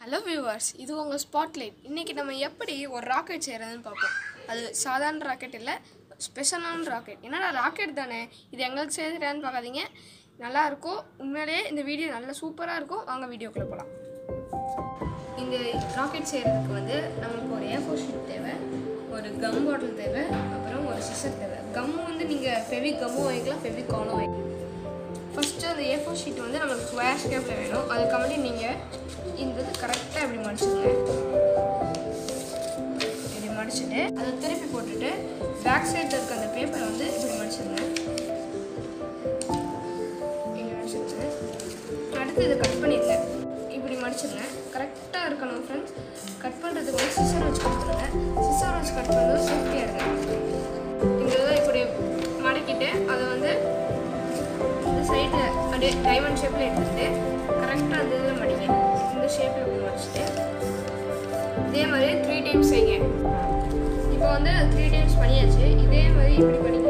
hello viewers இது உங்கள் spotlight இன்றைக்கி நம்ம எப்படி ஒரு ராக்கெட் செய்கிறதுன்னு பார்ப்போம் அது சாதாரண ராக்கெட் இல்லை ஸ்பெஷலான ராக்கெட் என்னடா ராக்கெட் தானே இது எங்களுக்கு செய்கிறான்னு பார்க்காதீங்க நல்லா இருக்கும் உண்மையிலேயே இந்த வீடியோ நல்லா சூப்பராக இருக்கும் வாங்க வீடியோக்குள்ளே போகலாம் இந்த ராக்கெட் செய்கிறதுக்கு வந்து நம்மளுக்கு ஒரு ஏ ஃபோர் ஷீட் தேவை ஒரு கம் பாட்டில் தேவை அப்புறம் ஒரு சிசர் தேவை கம்மு வந்து நீங்கள் ஃபெவி கம்மும் வாங்கிக்கலாம் ஃபெவி காலும் வாங்கிக்கலாம் ஃபஸ்ட்டு அந்த ஏ ஃபோர் ஷீட் வந்து நம்மளுக்கு ஸ்கொயர் ஷேப்பில் வேணும் அதுக்காண்டி நீங்கள் இந்த இது கரெக்டாக இப்படி மடிச்சுங்க இப்படி மடிச்சுட்டு அதை திருப்பி போட்டுட்டு பேக் சைடில் இருக்க அந்த பேப்பரை வந்து இப்படி மடிச்சிருங்க இப்படி மடிச்சிருங்க அடுத்து இதை கட் பண்ணிடுங்க இப்படி மடிச்சிருங்க கரெக்டாக இருக்கணும் ஃப்ரெண்ட்ஸ் கட் பண்ணுறதுக்கு வந்து சிசர் வச்சு கொடுத்துருங்க சிசர் வச்சு கட் பண்ணுறது சேஃப்டியாக இருங்க இந்த இதை இப்படி மடக்கிட்டு அதை வந்து இந்த சைடில் அப்படியே டைமண்ட் ஷேப்பில் எடுத்துட்டு கரெக்டாக அந்த இதில் மடிங்க இந்த ஷேப்பில் இப்படி மடிச்சிட்டு இதே மாதிரி த்ரீ டைம்ஸ் செய்யுங்க இப்போ வந்து த்ரீ டைம்ஸ் பண்ணியாச்சு இதே மாதிரி இப்படி பண்ணிங்க